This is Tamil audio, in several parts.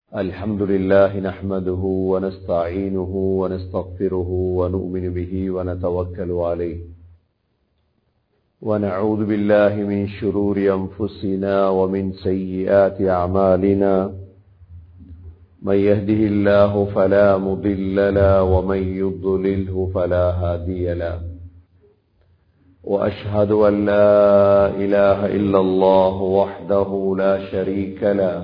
الحمد لله نحمده ونستعينه ونستغفره ونؤمن به ونتوكل عليه ونعوذ بالله من شرور أنفسنا ومن سيئات أعمالنا من يهده الله فلا مضل له ومن يضلله فلا هادي له وأشهد أن لا إله إلا الله وحده لا شريك له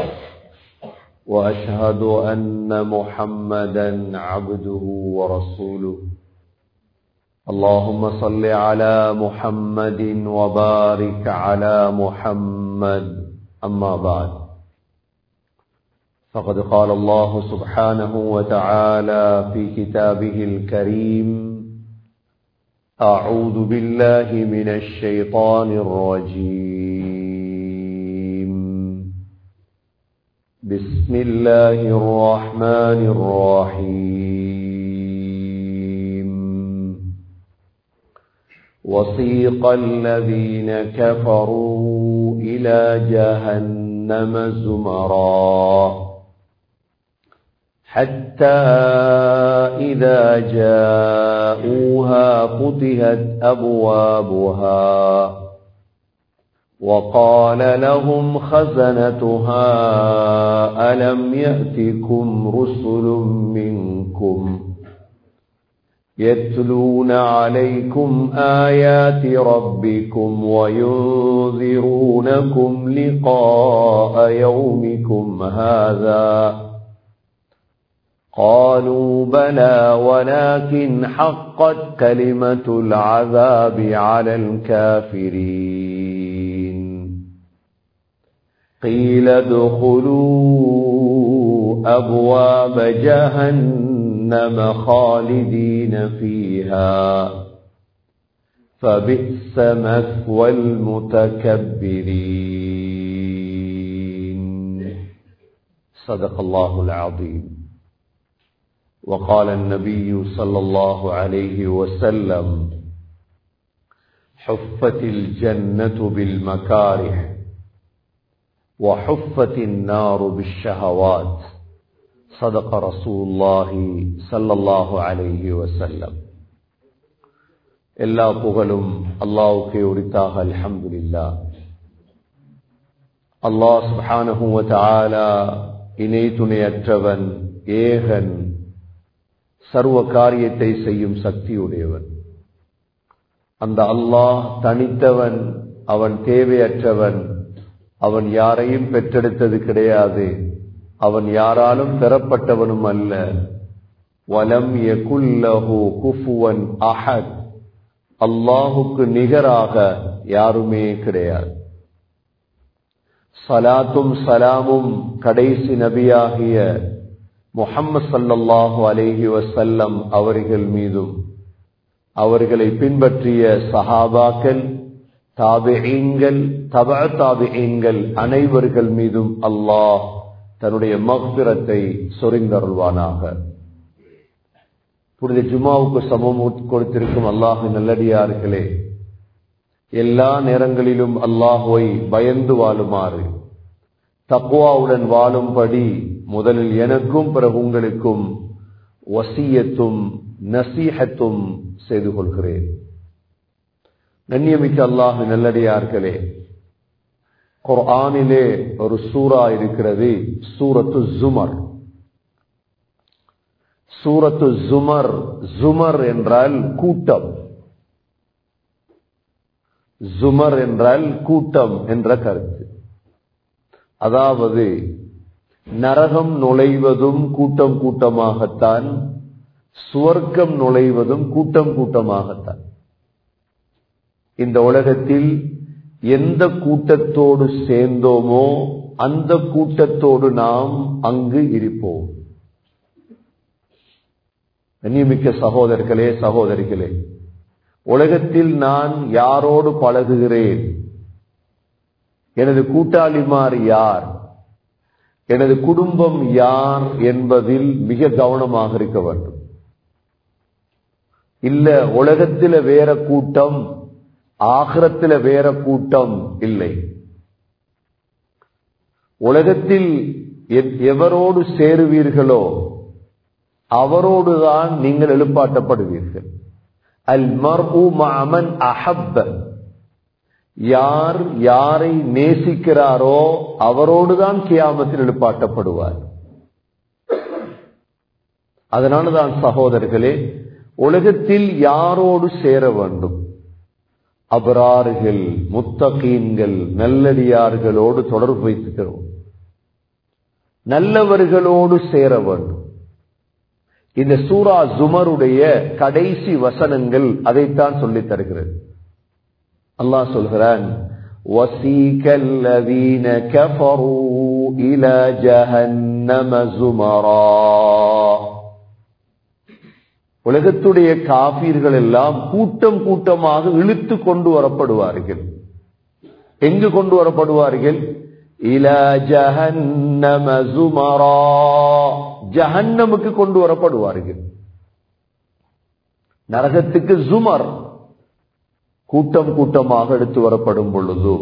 وأشهد أن محمدا عبده ورسوله اللهم صل على محمد وبارك على محمد أما بعد فقد قال الله سبحانه وتعالى في كتابه الكريم أعوذ بالله من الشيطان الرجيم بسم الله الرحمن الرحيم وسيق الذين كفروا إلى جهنم زمرا حتى إذا جاءوها فتحت أبوابها وقال لهم خزنتها ألم يأتكم رسل منكم يتلون عليكم آيات ربكم وينذرونكم لقاء يومكم هذا قالوا بلى ولكن حقت كلمة العذاب على الكافرين قيل ادخلوا أبواب جهنم خالدين فيها فبئس مثوى المتكبرين صدق الله العظيم وقال النبي صلى الله عليه وسلم حفت الجنة بالمكاره وحفت النار بالشهوات صدق رسول الله صلى الله عليه وسلم எல்லா புகழும் அல்லாவுக்கு உரித்தாக அல்ஹம்துலில்லா அல்லாஹ் சுப்ஹானஹு வ தஆலா இணை துணையற்றவன் ஏகன் சர்வ காரியத்தை செய்யும் சக்தியுடையவன் அந்த அல்லாஹ் தனித்தவன் அவன் தேவையற்றவன் அவன் யாரையும் பெற்றெடுத்தது கிடையாது அவன் யாராலும் பெறப்பட்டவனும் அல்ல வலம் எகுல்லஹு குஃபுவன் அஹத் அல்லாஹுக்கு நிகராக யாருமே கிடையாது சலாத்தும் சலாமும் கடைசி நபியாகிய முஹம்மது சல்லல்லாஹு அலேஹி வசல்லம் அவர்கள் மீதும் அவர்களை பின்பற்றிய சஹாபாக்கள் தாபியங்கள் தப தாபியங்கள் அனைவர்கள் மீதும் அல்லாஹ் தன்னுடைய மக்பிரத்தை சொரிந்தருள்வானாக புனித ஜுமாவுக்கு சமம் கொடுத்திருக்கும் அல்லாஹு நல்லடியார்களே எல்லா நேரங்களிலும் அல்லாஹுவை பயந்து வாழுமாறு தக்குவாவுடன் வாழும்படி முதலில் எனக்கும் பிறகு உங்களுக்கும் வசியத்தும் நசீகத்தும் செய்து கொள்கிறேன் கண்ணியமிக்க அல்லாஹு நல்லடியார்களே குர்ஆனிலே ஒரு சூரா இருக்கிறது சூரத்து ஜுமர் சூரத்து ஜுமர் ஜுமர் என்றால் கூட்டம் ஜுமர் என்றால் கூட்டம் என்ற கருத்து அதாவது நரகம் நுழைவதும் கூட்டம் கூட்டமாகத்தான் சுவர்க்கம் நுழைவதும் கூட்டம் கூட்டமாகத்தான் இந்த உலகத்தில் எந்த கூட்டத்தோடு சேர்ந்தோமோ அந்த கூட்டத்தோடு நாம் அங்கு இருப்போம் கண்ணியமிக்க சகோதரர்களே சகோதரிகளே உலகத்தில் நான் யாரோடு பழகுகிறேன் எனது கூட்டாளிமார் யார் எனது குடும்பம் யார் என்பதில் மிக கவனமாக இருக்க வேண்டும் இல்ல உலகத்தில வேற கூட்டம் ஆகிரத்தில வேற கூட்டம் இல்லை உலகத்தில் எ- எவரோடு சேருவீர்களோ அவரோடுதான் நீங்கள் எழுப்பாட்டப்படுவீர்கள் அல் மர்உ மஅமன் அஹப்ப யார் யாரை நேசிக்கிறாரோ அவரோடுதான் கியாமத்தில் எழுப்பாட்டப்படுவார் அதனாலதான் சகோதரர்களே உலகத்தில் யாரோடு சேர வேண்டும் அபராறுகள் முத்தகீன்கள் நல்லடியார்களோடு தொடர்பு வைத்துக்கிறோம் நல்லவர்களோடு சேர வேண்டும் இந்த சூரா ஜுமருடைய கடைசி வசனங்கள் அதைத்தான் சொல்லித் தருகிறது அல்லாஹ் சொல்கிறான் وَسِيكَ الَّذِينَ كَفَرُوا إِلَى جَهَنَّمَ زُمَرًا உலகத்துடைய காபீர்கள் எல்லாம் கூட்டம் கூட்டமாக இழுத்து கொண்டு வரப்படுவார்கள் எங்கு கொண்டு வரப்படுவார்கள் இல ஜஹன்னம சுமரா ஜஹன்னமுக்கு கொண்டு வரப்படுவார்கள் நரகத்துக்கு ஜுமர் கூட்டம் கூட்டமாக எடுத்து வரப்படும் பொழுது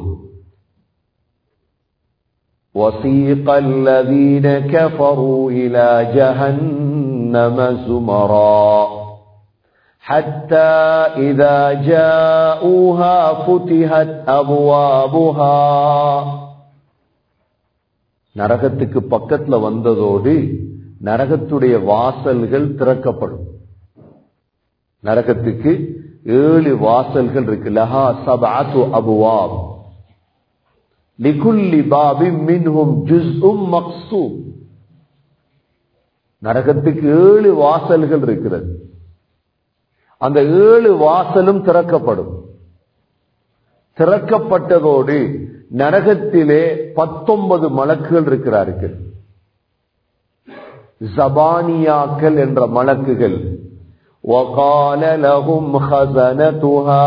وسيق الذين كفروا إلى جهنم زمرا حتى إذا جاءوها فتحت أبوابها நரகத்துக்கு பக்கத்துல வந்ததோடு நரகத்துடைய வாசல்கள் திறக்கப்படும் நரகத்துக்கு ஏழு வாசல்கள் இருக்கு லஹா சபாத்து அபுவாப் லிகுல்லி பாபி மின்ஹும் ஜுஸ்உம் மக்சூம் நரகத்துக்கு ஏழு வாசல்கள் இருக்கிறது அந்த ஏழு வாசலும் திறக்கப்படும் திறக்கப்பட்டதோடு நரகத்திலே பத்தொன்பது மலக்குகள் இருக்கிறார்கள் ஜபானியாக்கள் என்ற மலக்குகள் وَقَالَ لَهُمْ خَزَنَتُهَا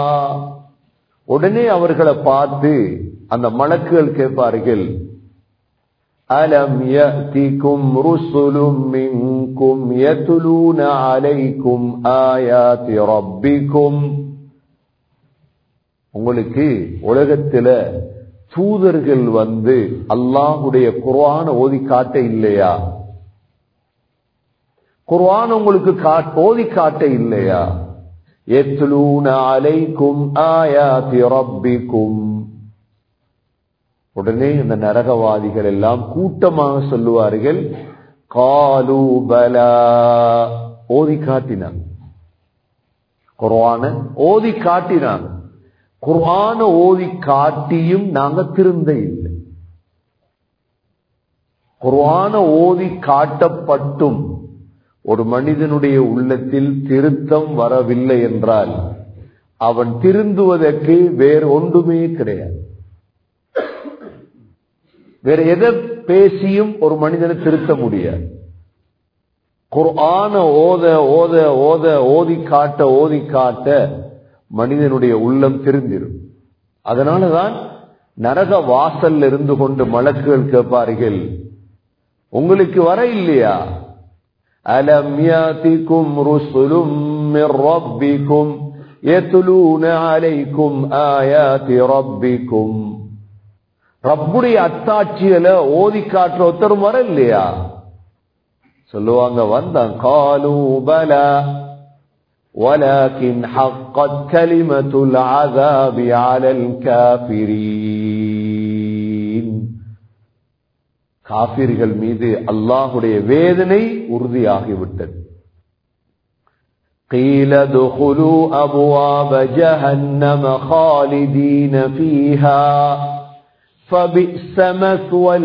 உடனே அவர்களை பார்த்து அந்த மலக்குகள் கேட்பார்கள் அலம் يأتكم رسل منكم يتلون عليكم آيات ربكم உங்களுக்கு உலகத்துல தூதர்கள் வந்து அல்லாஹுடைய குர்ஆன ஓதி காட்ட இல்லையா குர்ஆன் உங்களுக்கு காட்- ஓதி காட்ட இல்லையா எத்லூன அலைக்கும் ஆயாதி ரப்பிக்கும் உடனே இந்த நரகவாதிகள் எல்லாம் கூட்டமாக சொல்லுவார்கள் காலு பலா ஓதி காட்டினாங்க குர்ஆன ஓதி காட்டினாங்க குர்ஆன ஓதி காட்டியும் நாங்க திருந்த இல்லை குர்ஆன ஓதி காட்டப்பட்டும் ஒரு மனிதனுடைய உள்ளத்தில் திருத்தம் வரவில்லை என்றால் அவன் திருந்துவதற்கு வேறு ஒன்றுமே கிடையாது வேற எதை பேசியும் ஒரு மனிதனை திருத்த முடியாது குர்ஆன ஓத ஓத ஓத ஓதி காட்ட ஓதி காட்ட மனிதனுடைய உள்ளம் திருந்திரும் அதனாலதான் நரக வாசல்ல இருந்து கொண்டு மலக்குகள் கேட்பார்கள் உங்களுக்கு வர இல்லையா அலம் யாத்திக்கும் ருசுலும் மிர் ரப்பிக்கும் يتلون عليكم آيات ربكم ரப்புடைய அத்தாட்சிகளை ஓதி காட்டுற ஒருத்தரும் வர இல்லையா சொல்லுவாங்க வந்தான் காலு பலா ولكن حقت كلمة العذاب على الكافرين காபிர்கள் மீது அல்லாஹுடைய வேதனை உறுதியாகிவிட்டது قيل ادخلوا أبواب جهنم خالدين فيها فبئس مثوى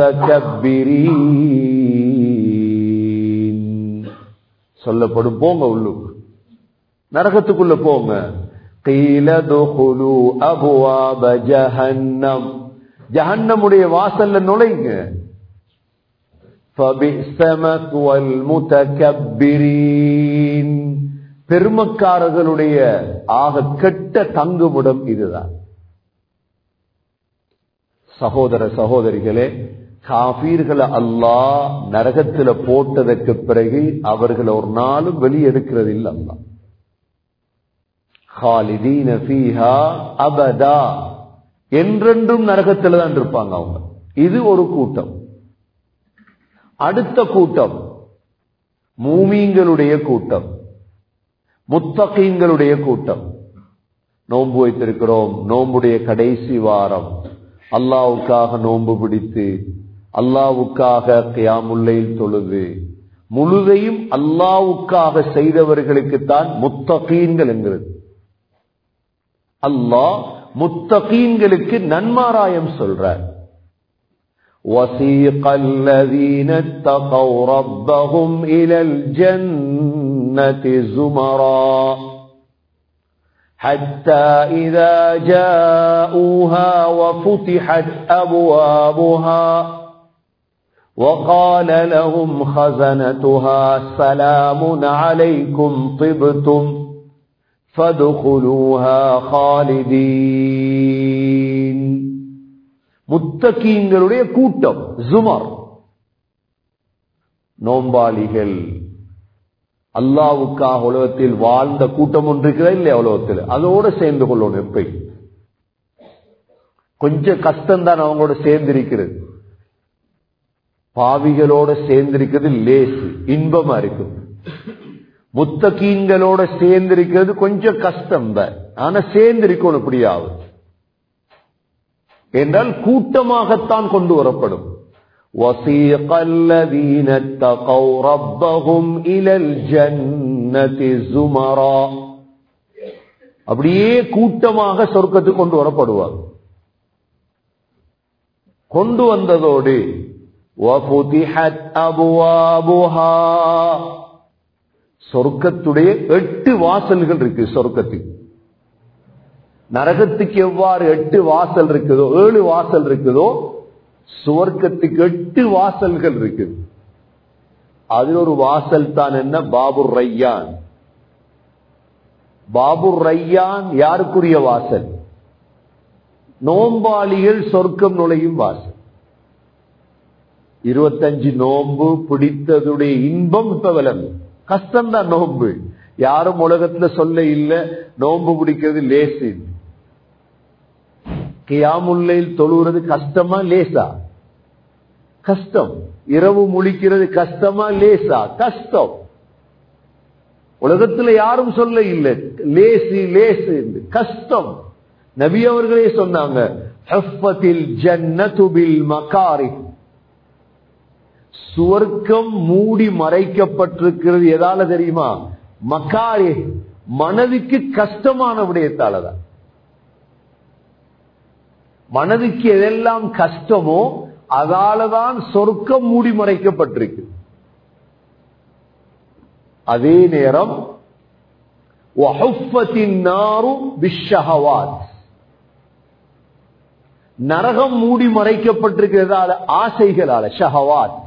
المتكبرين சொல்லப்படும் போங்க உள்ளுக்கு நரகத்துக்குள்ள போங்க قيل ادخلوا أبواب جهنم ஜஹன்னமுடைய வாசல்ல நுழைங்க فبئس مثوى المتكبرين பெருமக்காரர்களுடைய ஆக கெட்ட தங்குமிடம் இதுதான் சகோதர சகோதரிகளே காபீர்களை அல்லாஹ் நரகத்துல போட்டதற்கு பிறகு அவர்களை ஒரு நாளும் வெளியெடுக்கிறது இல்லை அல்லாஹ் خالدين فيها அபதா என்றென்றும் நரகத்துல தான் இருப்பாங்க அவங்க இது ஒரு கூட்டம் அடுத்த கூட்டம் மூமீங்களுடைய கூட்டம் முத்தகீங்களுடைய கூட்டம் நோன்பு வைத்திருக்கிறோம் நோன்புடைய கடைசி வாரம் அல்லாவுக்காக நோன்பு பிடித்து அல்லாவுக்காக கியாமுல்லையில் தொழுது முழுதையும் அல்லாவுக்காக செய்தவர்களுக்குத்தான் முத்தகீன்கள் என்கிறது அல்லாஹ் முத்தகீன்களுக்கு நன்மாராயம் சொல்றார் وسيق الذين اتقوا ربهم إلى الجنة زمرا حتى إذا جاءوها وفتحت أبوابها وقال لهم خزنتها سلام عليكم طبتم فادخلوها خالدين முத்தகீங்களுடைய கூட்டம் ஜுமர் நோம்பாளிகள் அல்லாவுக்காக உலகத்தில் வாழ்ந்த கூட்டம் ஒன்று இருக்கிறதா இல்லையா உலகத்தில் அதோட சேர்ந்து கொள்ளணும் எப்ப கொஞ்சம் கஷ்டம் தான் அவங்களோட சேர்ந்திருக்கிறது பாவிகளோட சேர்ந்திருக்கிறது லேசு இன்பமா இருக்குது முத்தகீன்களோட சேர்ந்திருக்கிறது கொஞ்சம் கஷ்டம் தான் ஆனா சேர்ந்திருக்கணும் இப்படியாவது என்றால் கூட்டமாகத்தான் கொண்டு வரப்படும் وَسِيقَ الَّذِينَ اتَّقَوْا رَبَّهُمْ إِلَى الْجَنَّةِ زُمَرًا அப்படியே கூட்டமாக சொர்க்கத்துக்கு கொண்டு வரப்படுவார் கொண்டு வந்ததோடு وَفُتِحَتْ أَبْوَابُهَا சொர்க்கத்துடைய எட்டு வாசல்கள் இருக்கு சொர்க்கத்துக்கு நரகத்துக்கு எவ்வாறு எட்டு வாசல் இருக்குதோ ஏழு வாசல் இருக்குதோ சுவர்க்கத்துக்கு எட்டு வாசல்கள் இருக்குது அதில் ஒரு வாசல் தான் என்ன பாபுர் ரையான் பாபுர் ரையான் யாருக்குரிய வாசல் நோம்பாளிகள் சொர்க்கம் நுழையும் வாசல் இருபத்தஞ்சு நோன்பு பிடித்ததுடைய இன்பம் இப்ப விளங்கும் கஷ்டம்தான் நோன்பு யாரும் உலகத்துல சொல்ல இல்ல நோன்பு பிடிக்கிறது லேசு கியாமுல்லையில் தொழுகிறது கஷ்டமா லேசா கஷ்டம் இரவு முழிக்கிறது கஷ்டமா லேசா கஷ்டம் உலகத்துல யாரும் சொல்ல இல்லை லேசி லேசு என்று கஷ்டம் நபி அவர்களே சொன்னாங்க மகாரி சுவர்க்கம் மூடி மறைக்கப்பட்டிருக்கிறது எதால தெரியுமா மக்காரி மனதுக்கு கஷ்டமான விடயத்தாலதான் மனதுக்கு எதெல்லாம் கஷ்டமோ அதாலதான் சொர்க்கம் மூடி மறைக்கப்பட்டிருக்கு அதே நேரம் நரகம் மூடி மறைக்கப்பட்டிருக்கிறதால ஆசைகளால ஷஹவாத்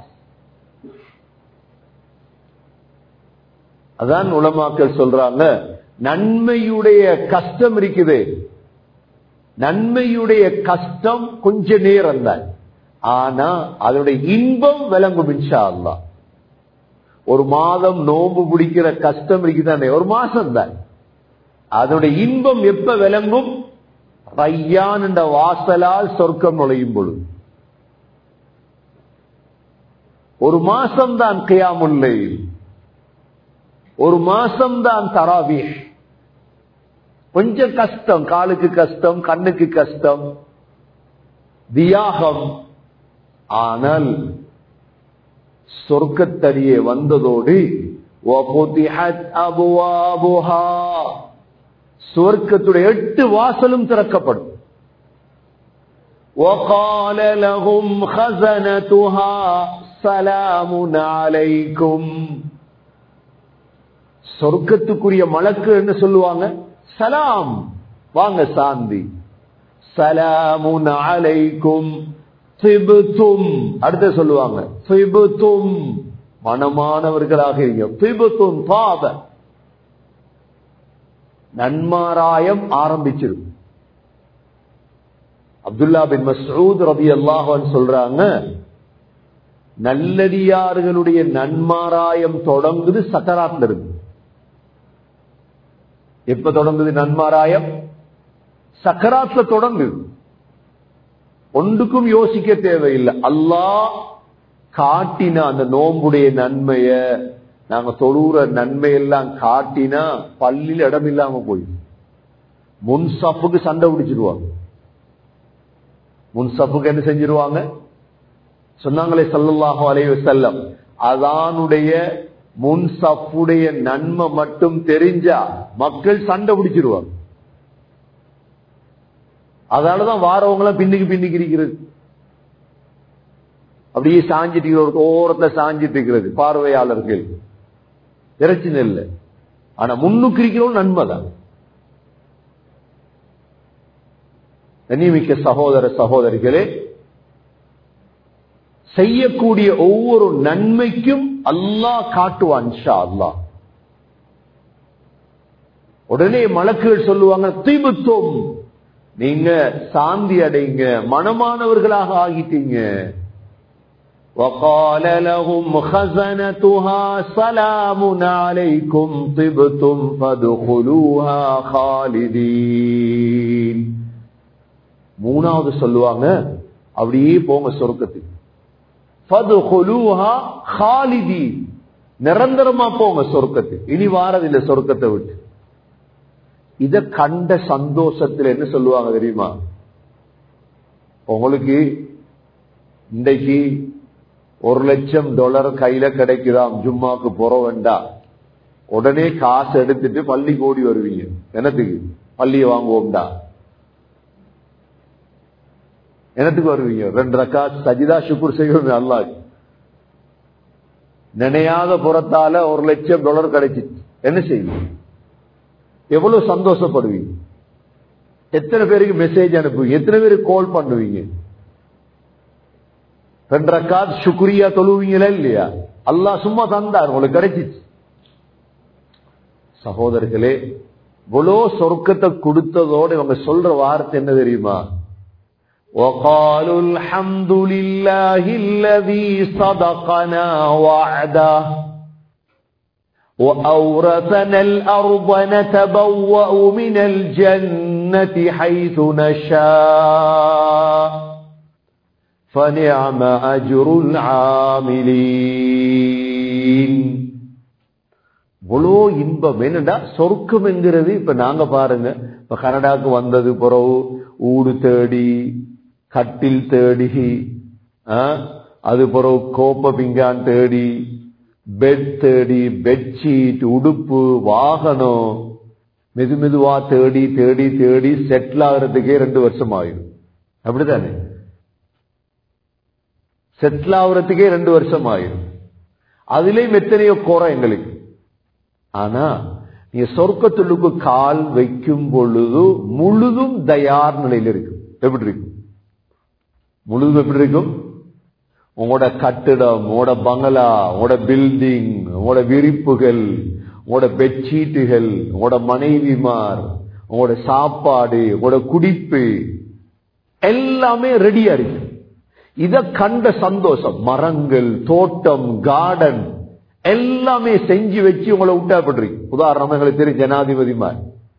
அதான் உலமாக்கள் சொல்றாங்க நன்மையுடைய கஷ்டம் இருக்குது நன்மையுடைய கஷ்டம் கொஞ்ச நேரம் தான் ஆனா அதனுடைய இன்பம் விளங்கும் இன்ஷா அல்லா ஒரு மாதம் நோம்பு பிடிக்கிற கஷ்டம் இருக்குதானே ஒரு மாசம் தான் அதனுடைய இன்பம் எப்ப விளங்கும் ரையான் என்ற வாசலால் சொர்க்கம் நுழையும் பொழுது ஒரு மாசம் தான் கியாமுல்லை ஒரு மாசம் தான் தராவி கொஞ்சம் கஷ்டம் காலுக்கு கஷ்டம் கண்ணுக்கு கஷ்டம் தியாகம் ஆனால் சொர்க்கத்தடியே வந்ததோடு சுவர்க்கத்துடைய எட்டு வாசலும் திறக்கப்படும் وقال لهم خزنتها سلام عليكم சொர்க்கத்துக்குரிய மலக்கு என்ன சொல்லுவாங்க சலாம் வாங்க சாந்தி சலாமுன் அலைக்கும் திபுத்தும் அடுத்து சொல்லுவாங்க திபுத்தும் மனமானவர்களாக இருங்க திபுத்தும் பாப நன்மாராயம் ஆரம்பிச்சிருக்கும் அப்துல்லா பின் மசூத் ரபி அல்லாஹன் சொல்றாங்க நல்லடியார்களுடைய நன்மாராயம் தொடங்குது சக்கராத்ல இருக்கு எப்ப தொடங்குது நன்மாராயம் சக்கராத்ல தொடங்குது ஒன்றுக்கும் யோசிக்க தேவையில்லை அல்லாஹ் காட்டினா அந்த நோம்புடைய நன்மைய நாங்க தொழுற நன்மையெல்லாம் காட்டினா பள்ளியில் இடம் இல்லாம போயிடும் முன் சப்புக்கு சண்டை பிடிச்சிருவாங்க முன் சப்புக்கு என்ன செஞ்சிருவாங்க சொன்னாங்களே சல்லல்லாஹு அலைஹி வஸல்லம் அதானுடைய முன் சப்புடைய நன்மை மட்டும் தெரிஞ்சா மக்கள் சண்டை பிடிச்சிருவாங்க அதனாலதான் வாரவங்களாம் பின்னுக்கு பின்னுக்கு இருக்கிறது அப்படியே சாஞ்சிட்டு இருக்கிற ஒரு ஓரத்துல சாஞ்சிட்டு இருக்கிறது பார்வையாளர்கள் பிரச்சனை இல்லை ஆனா முன்னுக்கு இருக்கிறோம் நன்மைதான் கண்ணியமிக்க சகோதர சகோதரிகளே செய்யக்கூடிய ஒவ்வொரு நன்மைக்கும் அல்லாஹ் காட்டுவான் இன்ஷா அல்லாஹ் உடனே மலக்குகள் சொல்லுவாங்க தீபத்துவம் நீங்க சாந்தி அடைங்க மனமானவர்களாக ஆகிட்டீங்க وقال لهم خزنتها سلام عليكم طبتم فادخلوها خالدين மூணாவது சொல்லுவாங்க அப்படியே போங்க சொர்க்கத்துக்கு ஃபதுகுலூஹா ஹாலிதீன் நிரந்தரமா போங்க சொர்க்கத்துக்கு இனி வாரதில்லை சொர்க்கத்தை விட்டு இத கண்ட சந்தோஷத்துல என்ன சொல்லுவாங்க தெரியுமா உங்களுக்கு இன்றைக்கு ஒரு லட்சம் டாலர் கையில கிடைக்குதாம் ஜும்மாக்கு போற வேண்டாம் உடனே காசு எடுத்துட்டு பள்ளி கோடி வருவீங்க என்னத்துக்கு பள்ளியை வாங்குவோம்டா என்னத்துக்கு வருவீங்க ரெண்டு ரக்கா சஜிதா சுக்குர் செய்வோம் அல்லாஹ் நினையாத புறத்தால ஒரு லட்சம் டாலர் கிடைச்சிச்சு என்ன செய்வீங்க எவ்வளவு சந்தோஷப்படுவீங்க எத்தனை பேருக்கு மெசேஜ் அனுப்புவீங்க எத்தனை பேருக்கு கால் பண்ணுவீங்க ரெண்டு ரக்காத் சுக்ரியா தொழுவீங்களா இல்லையா அல்லாஹ் சும்மா தந்தார் உங்களுக்கு கிடைச்சிச்சு சகோதரர்களே இவ்வளோ சொர்க்கத்தை கொடுத்ததோட இவங்க சொல்ற வார்த்தை என்ன தெரியுமா وقالوا الحمد لله الذي صدقنا وعده وأورثنا الأرض نتبوأ من الجنة حيث نشاء فنعم أجر العاملين இவ்வளோ இன்பம் என்னடா சொர்க்கம் என்கிறது இப்ப நாங்க பாருங்க இப்ப கனடாக்கு வந்தது பிறகு ஊடு தேடி கட்டில் தேடி அது பிறகு கோப்ப பிங்கான் தேடி பெட் தேடி பெட்ஷீட் உடுப்பு வாகனம் மெது மெதுவா தேடி தேடி தேடி செட்டில் ஆகிறதுக்கே ரெண்டு வருஷம் ஆயிடும் அப்படித்தானே செட்டில் ஆகுறதுக்கே ரெண்டு வருஷம் ஆயிடும் அதுலயும் எத்தனையோ குறை எங்களுக்கு ஆனா நீ சொர்க்கத்துள்ளுக்கு கால் வைக்கும் பொழுது முழுதும் தயார் நிலையில் இருக்கும் எப்படி இருக்கும் முழுதும் எப்படி இருக்கும் உங்களோட கட்டிடம் உங்களோட பங்களா உங்களோட பில்டிங் உங்களோட விரிப்புகள் உங்களோட பெட்ஷீட்டுகள் உங்களோட மனைவிமார் உங்களோட சாப்பாடு உங்களோட குடிப்பு எல்லாமே ரெடியா இருக்கு இத கண்ட சந்தோஷம் மரங்கள் தோட்டம் கார்டன் எல்லாமே செஞ்சு வச்சு உங்களை விட்டாப்பட்டிருக்கு உதாரணம் எங்களுக்கு தெரியும் ஜனாதிபதிமார்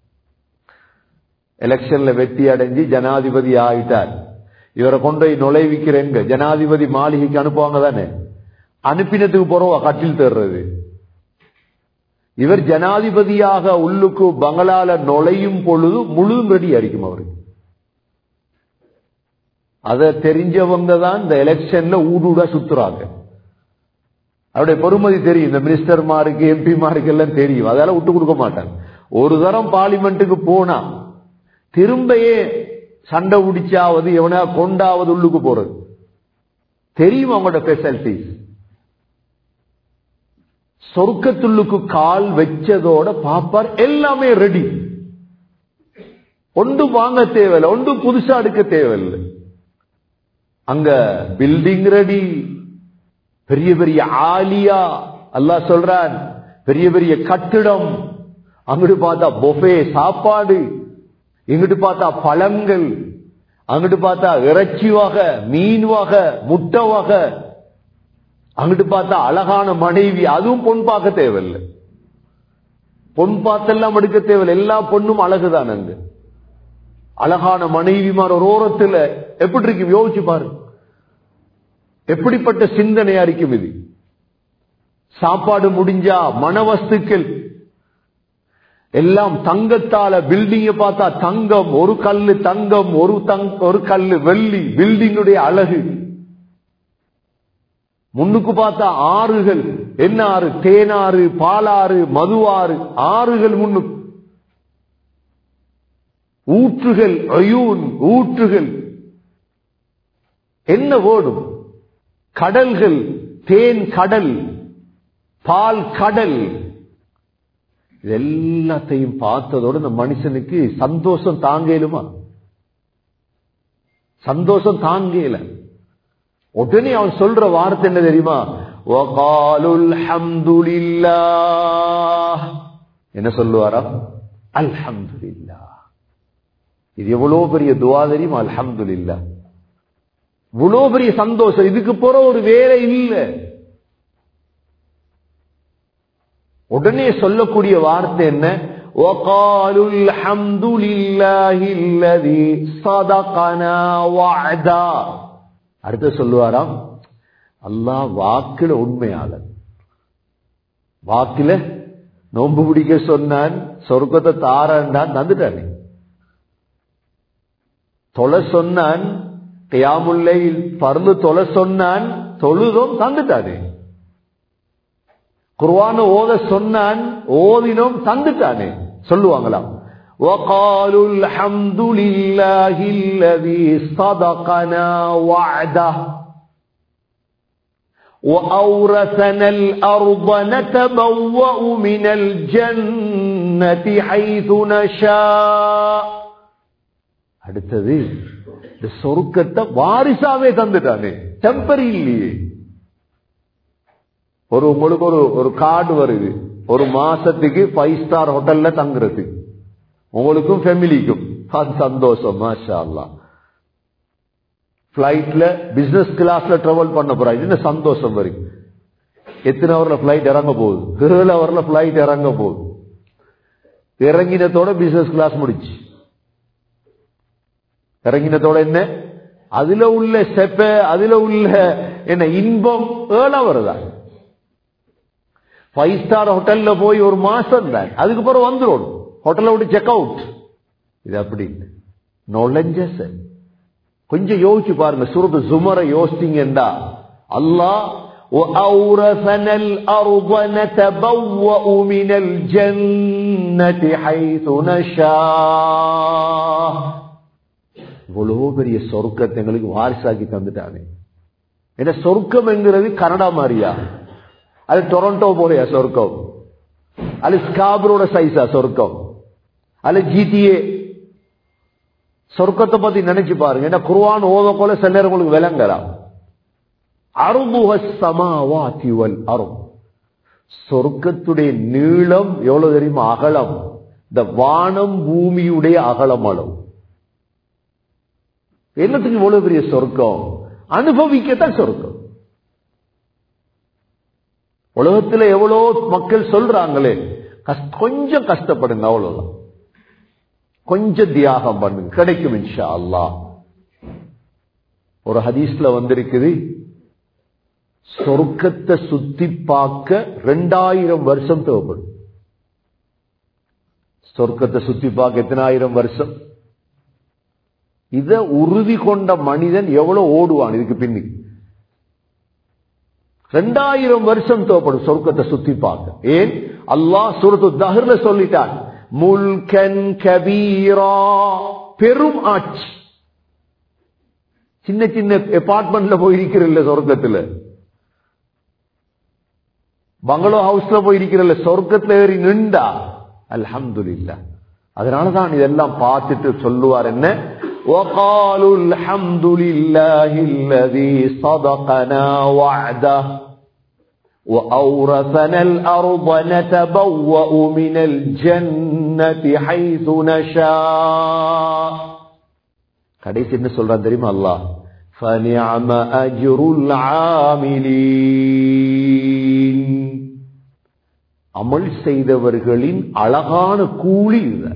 எலெக்ஷன்ல வெற்றி அடைஞ்சு ஜனாதிபதி ஆயிட்டார் இவரை கொண்டு போய் நுழைவிக்கிறேங்க ஜனாதிபதி மாளிகைக்கு அனுப்புவாங்க தானே அனுப்பினத்துக்கு போறவா கட்டில் தேடுறது இவர் ஜனாதிபதியாக உள்ளுக்கு பங்களால நுழையும் பொழுது முழுதும் ரெடி அடிக்கும் அவருக்கு அதை தெரிஞ்சவங்க தான் இந்த எலெக்ஷன்ல ஊடுடா சுத்துறாங்க அவருடைய பொறுமதி தெரியும் இந்த மினிஸ்டர்மாருக்கு எம்பிமாருக்கு எல்லாம் தெரியும் அதெல்லாம் விட்டு கொடுக்க மாட்டாங்க ஒரு தரம் பார்லிமெண்ட்டுக்கு போனா திரும்பயே சண்டை பிடிச்சாவது எவனா கொண்டாவது உள்ளுக்கு போறது தெரியும் அவங்களோட ஸ்பெஷாலிட்டிஸ் சொர்க்கத்துள்ளுக்கு கால் வச்சதோட பாப்பார் எல்லாமே ரெடி ஒன்று வாங்க தேவையில்லை ஒன்று புதுசா எடுக்க தேவையில்லை அங்க பில்டிங் ரெடி பெரிய பெரிய ஆலியா அல்லாஹ் சொல்றான் பெரிய பெரிய கட்டிடம் அங்கிட்டு பார்த்தா பொஃபே சாப்பாடு இங்கிட்டு பார்த்தா பழங்கள் அங்கிட்டு பார்த்தா இறைச்சி வகை மீன் வகை முட்டை வகை அங்கிட்டு பார்த்தா அழகான மனைவி அதுவும் பொன் பார்க்க தேவையில்லை பொன் பார்த்தெல்லாம் எடுக்க தேவையில்லை எல்லா பொண்ணும் அழகுதான் அங்க அழகான மனைவிமார் ஒரு ஓரத்துல எப்படி இருக்கு யோசிச்சு பாரு எப்படிப்பட்ட சிந்தனையா இருக்கும் இது சாப்பாடு முடிஞ்சா மனவஸ்துக்கள் எல்லாம் தங்கத்தால பில்டிங்க பார்த்தா தங்கம் ஒரு கல்லு தங்கம் ஒரு தங் ஒரு கல்லு வெள்ளி பில்டிங்குடைய அழகு முன்னுக்கு பார்த்தா ஆறுகள் என்ன ஆறு தேனாறு பாலாறு மதுவாறு ஆறுகள் முன்னுக்கு ஊற்றுகள் அயூன் ஊற்றுகள் என்ன ஓடும் கடல்கள் தேன் கடல் பால் கடல் இது எல்லாத்தையும் பார்த்ததோடு இந்த மனுஷனுக்கு சந்தோஷம் தாங்கலுமா சந்தோஷம் தாங்கல உடனே அவன் சொல்ற வார்த்தை என்ன தெரியுமா வகாலுல் ஹம்துலில்லாஹ் என்ன சொல்லுவாரா அல்ஹம்துலில்லாஹ் இது எவ்வளவு பெரிய துவா தெரியுமா அல்ஹம்துலில்லாஹ் இவ்வளவு பெரிய சந்தோஷம் இதுக்கு போற ஒரு வேலை இல்லை உடனே சொல்லக்கூடிய வார்த்தை என்ன وقالوا الحمد لله الذي صدقنا وعدا அடுத்து சொல்லுவாராம் அல்லாஹ் வாக்குல உண்மையாளன் வாக்குல நோன்பு பிடிக்க சொன்னான் சொர்க்கத்தை தாரண்டான் தந்துட்டானே தொலை சொன்னான் கியாமுல்லை பறந்து தொலை சொன்னான் தொழுதும் தந்துட்டானே குர்வான ஓத சொன்னான் ஓதினோம் தந்துட்டானே சொல்லுவாங்களாம் وقالوا الحمد لله الذي صدقنا وعده وأورثنا الأرض نتبوأ من الجنة حيث نشاء அடுத்தது இந்த சொருக்கத்தை வாரிசாவே தந்துட்டானே டெம்பரி இல்லையே ஒரு உங்களுக்கு ஒரு ஒரு கார்டு வருது ஒரு மாசத்துக்கு ஃபைவ் ஸ்டார் ஹோட்டல்ல தங்குறது உங்களுக்கும் ஃபேமிலிக்கும் அது சந்தோஷம் மாஷா அல்லா பிளைட்ல பிசினஸ் கிளாஸ்ல டிராவல் பண்ண போறாங்க என்ன சந்தோஷம் வரும் எத்தனை ஹவர்ல பிளைட் இறங்க போகுது ஏழு ஹவர்ல பிளைட் இறங்க போகுது இறங்கினத்தோட பிசினஸ் கிளாஸ் முடிச்சு இறங்கினத்தோட என்ன அதுல உள்ள செப்ப அதுல உள்ள என்ன இன்பம் ஏழு ஹவர் தான் ஃபைவ் ஸ்டார் ஹோட்டல்ல போய் ஒரு மாசம் தான் அதுக்கு பிறகு வந்துடும் ஹோட்டல்ல விட்டு செக் அவுட் இது அப்படி நுழைஞ்ச கொஞ்சம் யோசிச்சு பாருங்க சுரது சுமர யோசித்தீங்கடா அல்லாஹ் وأورثنا الأرض نتبوأ من الجنة حيث نشاء இவ்வளவு பெரிய சொர்க்கத்தை எங்களுக்கு வாரிசாக்கி தந்துட்டானே ஏன்னா சொர்க்கம் என்கிறது கனடா மாதிரியா அது டொரண்டோ போலையா சொர்க்கம் அது ஸ்காபரோட சைஸா சொர்க்கம் அது ஜிடிஏ சொர்க்கத்தை பத்தி நினைச்சு பாருங்க ஏன்னா குருவான் ஓத போல சில நேரம் உங்களுக்கு விளங்கலாம் அருமுகமாவாத்திவல் அரும் சொர்க்கத்துடைய நீளம் எவ்வளவு தெரியுமா அகலம் இந்த வானம் பூமியுடைய அகலம் அளவு என்னத்துக்கு இவ்வளவு பெரிய சொர்க்கம் அனுபவிக்கத்தான் சொர்க்கம் உலகத்துல எவ்வளோ மக்கள் சொல்றாங்களே கொஞ்சம் கஷ்டப்படுங்க அவ்வளவுதான் கொஞ்சம் தியாகம் பண்ணுங்க கிடைக்கும் இன்ஷா அல்லா ஒரு ஹதீஸ்ல வந்திருக்குது சொர்க்கத்தை சுத்தி பார்க்க ரெண்டாயிரம் வருஷம் தேவைப்படும் சொர்க்கத்தை சுத்தி பார்க்க எத்தனாயிரம் வருஷம் இத உறுதி கொண்ட மனிதன் எவ்வளவு ஓடுவான் இதுக்கு பின்னி ரெண்டாயிரம் வருஷம் தேவைப்படும் சொர்க்கத்தை சுத்தி பார்க்க ஏன் அல்லாஹ் சுரத்து தஹர்ல சொல்லிட்டான் முல்கன் கபீரா பெரும் ஆட்சி சின்ன சின்ன அபார்ட்மெண்ட்ல போயிருக்கிறல்ல சொர்க்கத்துல பங்களோ ஹவுஸ்ல போயிருக்கிறல்ல சொர்க்கத்துல ஏறி நின்றா அல்ஹம்துலில்லா அதனாலதான் இதெல்லாம் பார்த்துட்டு சொல்லுவார் என்ன وقالوا الحمد لله الذي صدقنا وعده وأورثنا الأرض نتبوأ من الجنة حيث نشاء கடைசி என்ன சொல்றான் தெரியுமா அல்லாஹ் فنعم أجر العاملين அமல் செய்தவர்களின் அழகான கூலி இதுதான்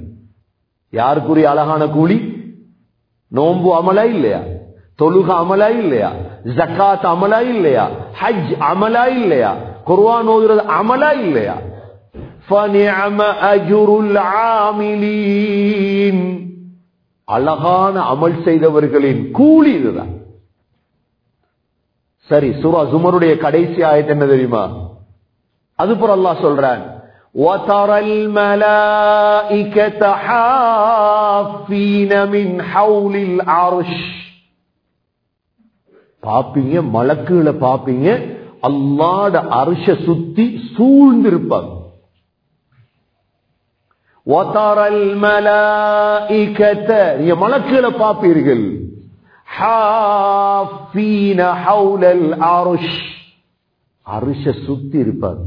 யாருக்குரிய அழகான கூலி நோன்பு அமலா இல்லையா தொழுக அமலா இல்லையா ஜக்காத் அமலா இல்லையா ஹஜ் அமலா இல்லையா குர்ஆன் ஓதுறது அமலா இல்லையா فَنِعْمَ أَجْرُ الْعَامِلِينَ அழகான அமல் செய்தவர்களின் கூலி இதுதான் சரி சூரா ஜுமருடைய கடைசி ஆயத்து என்ன தெரியுமா அதுபோல அல்லாஹ் சொல்றான் وَتَرَى الْمَلَائِكَةَ حَافِّينَ مِنْ حَوْلِ الْعَرْشِ பாப்பீங்க மலக்குகளை பாப்பீங்க அல்லாட அரிச சுத்தி சூழ்ந்திருப்பாங்க وَتَرَى الْمَلَائِكَةَ நீங்க மலக்குகளை பாப்பீர்கள் حَافِّينَ حَوْلَ الْعَرْشِ அரிச சுத்தி இருப்பாங்க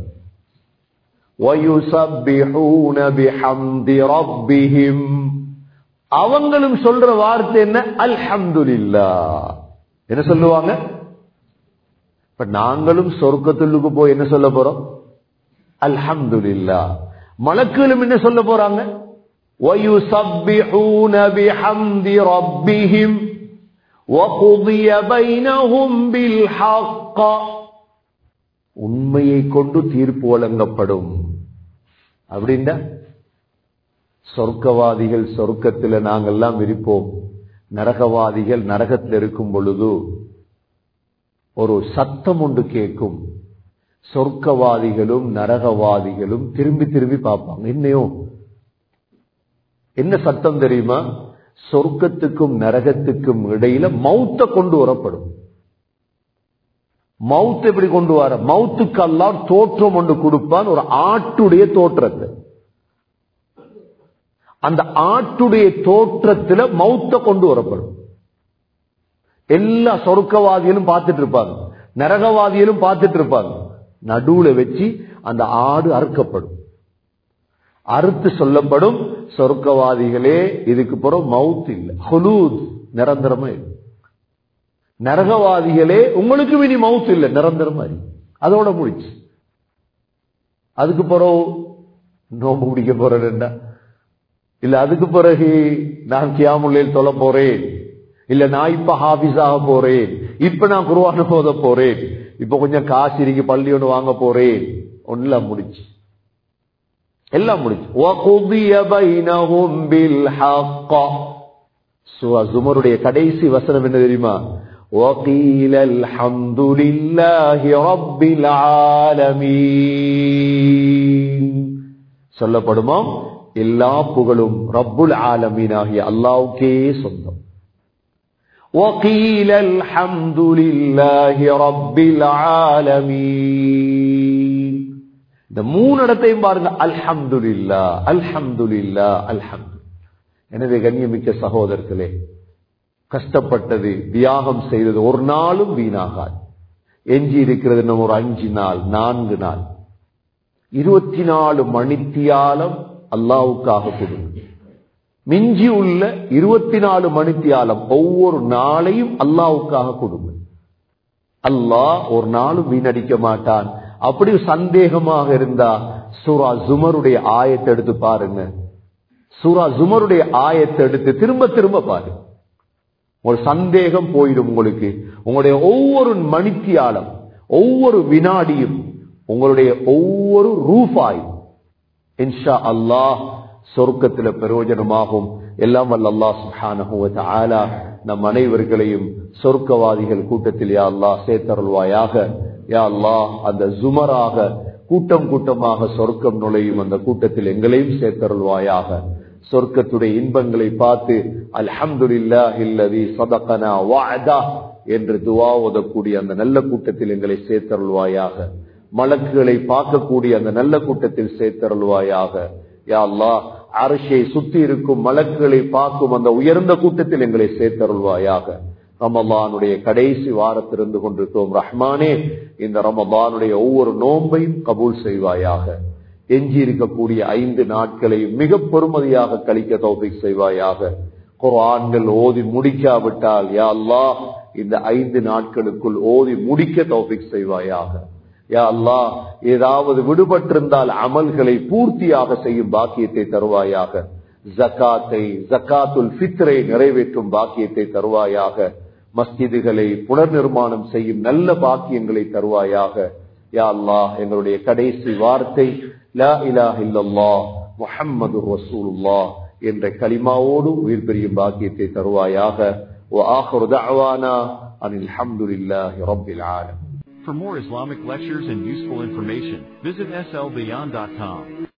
وَيُسَبِّحُونَ بِحَمْدِ رَبِّهِمْ அவங்களும் சொல்ற வார்த்தை என்ன அல்ஹம்துலில்லாஹ் என்ன சொல்லுவாங்க இப்ப நாங்களும் சொர்க்கத்துள்ளுக்கு போய் என்ன சொல்ல போறோம் அல்ஹம்துலில்லாஹ் மலக்குகளும் என்ன சொல்ல போறாங்க وَيُسَبِّحُونَ بِحَمْدِ رَبِّهِمْ وَقُضِيَ بَيْنَهُمْ بِالْحَقِّ உண்மையை கொண்டு தீர்ப்பு வழங்கப்படும் அப்படின்னா சொர்க்கவாதிகள் சொர்க்கத்தில் நாங்கெல்லாம் இருப்போம் நரகவாதிகள் நரகத்தில் இருக்கும் பொழுது ஒரு சத்தம் ஒன்று கேட்கும் சொர்க்கவாதிகளும் நரகவாதிகளும் திரும்பி திரும்பி பார்ப்பாங்க என்னையோ என்ன சத்தம் தெரியுமா சொர்க்கத்துக்கும் நரகத்துக்கும் இடையில மௌத்த கொண்டு வரப்படும் மவுத் எப்படி கொண்டு வர மவுத்துக்கு எல்லாம் தோற்றம் ஒன்று கொடுப்பான் ஒரு ஆட்டுடைய தோற்றத்தை அந்த ஆட்டுடைய தோற்றத்துல மௌத்த கொண்டு வரப்படும் எல்லா சொர்க்கவாதிகளும் பார்த்துட்டு இருப்பாங்க நரகவாதிகளும் பார்த்துட்டு இருப்பாங்க நடுவுல வச்சு அந்த ஆடு அறுக்கப்படும் அறுத்து சொல்லப்படும் சொர்க்கவாதிகளே இதுக்கு பிறகு மவுத் இல்லை ஹுலூத் நிரந்தரமா இல்லை நரகவாதிகளே உங்களுக்கு இனி மவுத் இல்லை நிரந்தரமா இல்லை அதோட முடிச்சு அதுக்கு பிறகு நோம்பு பிடிக்க போறேன்டா இல்ல அதுக்கு பிறகு நான் கியாமுல்லையில் தொலை போறேன் இல்ல நான் இப்ப ஹாபிஸ் ஆக போறேன் இப்ப நான் குருவான போத போறேன் இப்ப கொஞ்சம் காசு இருக்கு பள்ளி ஒன்று வாங்க போறேன் ஒன்னும் முடிச்சு எல்லாம் முடிச்சு وَقُضِيَ بَيْنَهُمْ بِالْحَقِّ சூரா ஜுமருடைய கடைசி வசனம் என்ன தெரியுமா وَقِيلَ الْحَمْدُ لِلَّهِ رَبِّ الْعَالَمِينَ சொல்லப்படுமா எல்லா புகழும் ரப்புல் ஆலமீன் ஆகிய அல்லாவுக்கே சொந்தம் وقيل الحمد لله رب العالمين இந்த மூணு இடத்தையும் பாருங்க அல்ஹம்துலில்லா அல்ஹம்துலில்லா அல்ஹம்து எனவே கண்ணியமிக்க சகோதரர்களே கஷ்டப்பட்டது தியாகம் செய்தது ஒரு நாளும் வீணாகாது எஞ்சி இருக்கிறது இன்னும் ஒரு அஞ்சு நாள் நான்கு நாள் இருபத்தி நாலு மணித்தியாலம் அல்லாவுக்காக கொடுங்க மிஞ்சி உள்ள இருபத்தி நாலு மணித்தியாலம் ஒவ்வொரு நாளையும் அல்லாவுக்காக கொடுங்க அல்லாஹ் ஒரு நாளும் வீணடிக்க மாட்டான் அப்படி சந்தேகமாக இருந்தா சூரா ஜுமருடைய ஆயத்தை எடுத்து பாருங்க சூரா ஜுமருடைய ஆயத்தை எடுத்து திரும்ப திரும்ப பாருங்க ஒரு சந்தேகம் போயிடும் உங்களுக்கு உங்களுடைய ஒவ்வொரு மணித்தியாலம் ஒவ்வொரு வினாடியும் உங்களுடைய ஒவ்வொரு ரூபாய் இன்ஷா அல்லாஹ் சொர்க்கத்தில் பிரயோஜனமாகும் எல்லாம் வல்ல அல்லாஹ் சுப்ஹானஹு வ தஆலா நம் அனைவர்களையும் சொர்க்கவாதிகள் கூட்டத்தில் யா அல்லாஹ் சேர்த்தருள்வாயாக யா அல்லாஹ் அந்த ஜுமராக கூட்டம் கூட்டமாக சொர்க்கம் நுழையும் அந்த கூட்டத்தில் எங்களையும் சேர்த்தருள்வாயாக சொர்க்கத்துடைய இன்பங்களை பார்த்து அல்ஹம்துலில்லாஹில்லதி சதகனா வஅதா என்று துவா ஓதக்கூடிய அந்த நல்ல கூட்டத்தில் எங்களை சேர்த்தருள்வாயாக மலக்குகளை பார்க்கக்கூடிய அந்த நல்ல கூட்டத்தில் சேர்த்தருள்வாயாக யா அல்லாஹ் அரசை சுத்தி இருக்கும் மலக்குகளை பார்க்கும் அந்த உயர்ந்த கூட்டத்தில் எங்களை சேர்த்தருள்வாயாக ரமலானுடைய கடைசி வாரத்திலிருந்து கொண்டிருக்கிறோம் ரஹ்மானே இந்த ரமலானுடைய ஒவ்வொரு நோன்பையும் கபூல் செய்வாயாக எஞ்சி இருக்கக்கூடிய ஐந்து நாட்களையும் மிக பொறுமதியாக கழிக்க தௌபிக் செய்வாயாக குரான்கள் ஓதி முடிக்காவிட்டால் யா அல்லாஹ் இந்த ஐந்து நாட்களுக்குள் ஓதி முடிக்க தௌபிக் செய்வாயாக யா அல்லாஹ் ஏதாவது விடுபட்டிருந்தால் அமல்களை பூர்த்தியாக செய்யும் பாக்கியத்தை தருவாயாக ஜக்காத்தை ஜக்காத்துல் ஃபித்ரை நிறைவேற்றும் பாக்கியத்தை தருவாயாக மஸ்ஜிதுகளை புனர் நிர்மாணம் செய்யும் நல்ல பாக்கியங்களை தருவாயாக யா அல்லாஹ் எங்களுடைய கடைசி வார்த்தை லா இலாஹ இல்லல்லாஹ் முஹம்மது ரசூலுல்லாஹ் என்ற கலிமாவோடு உயிர் பெரியும் பாக்கியத்தை தருவாயாக وآخر دعوانا أن الحمد لله رب العالمين For more Islamic lectures and useful information, visit slbeyond.com.